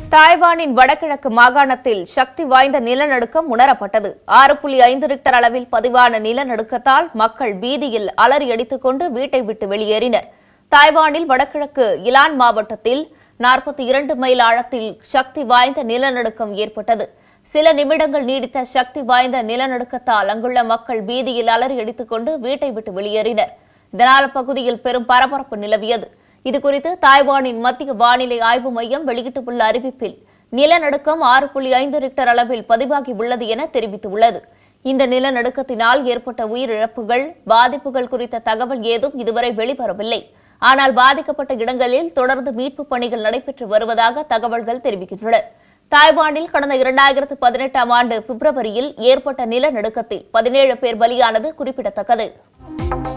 தாய்வானின் வடகிழக்கு மாகாணத்தில் சக்தி வாய்ந்த நிலநடுக்கம் உணரப்பட்டது ஆறு புள்ளி ஐந்து ரிக்டர் அளவில் பதிவான நிலநடுக்கத்தால் மக்கள் வீதியில் அலறி அடித்துக் கொண்டு வீட்டை விட்டு வெளியேறினர் தாய்வானில் வடகிழக்கு இலான் மாவட்டத்தில் நாற்பத்தி இரண்டு மைல் ஆழத்தில் சக்தி வாய்ந்த நிலநடுக்கம் ஏற்பட்டது சில நிமிடங்கள் நீடித்த சக்தி வாய்ந்த நிலநடுக்கத்தால் அங்குள்ள மக்கள் வீதியில் அலறி அடித்துக் கொண்டு வீட்டை விட்டு வெளியேறினர் இதனால் அப்பகுதியில் பெரும் பரபரப்பு நிலவியது இதுகுறித்து தாய்வானின் மத்திய வானிலை ஆய்வு மையம் வெளியிட்டுள்ள அறிவிப்பில் நிலநடுக்கம் ஆறு புள்ளி ஐந்து ரிக்டர் அளவில் பதிவாகி உள்ளது என தெரிவித்துள்ளது இந்த நிலநடுக்கத்தினால் ஏற்பட்ட உயிரிழப்புகள் பாதிப்புகள் குறித்த தகவல் ஏதும் இதுவரை வெளிவரவில்லை ஆனால் பாதிக்கப்பட்ட இடங்களில் தொடர்ந்து மீட்புப் பணிகள் நடைபெற்று வருவதாக தகவல்கள் தெரிவிக்கின்றன தாய்வானில் கடந்த இரண்டாயிரத்து பதினெட்டாம் ஆண்டு பிப்ரவரியில் ஏற்பட்ட நிலநடுக்கத்தில் பதினேழு பேர் பலியானது குறிப்பிடத்தக்கது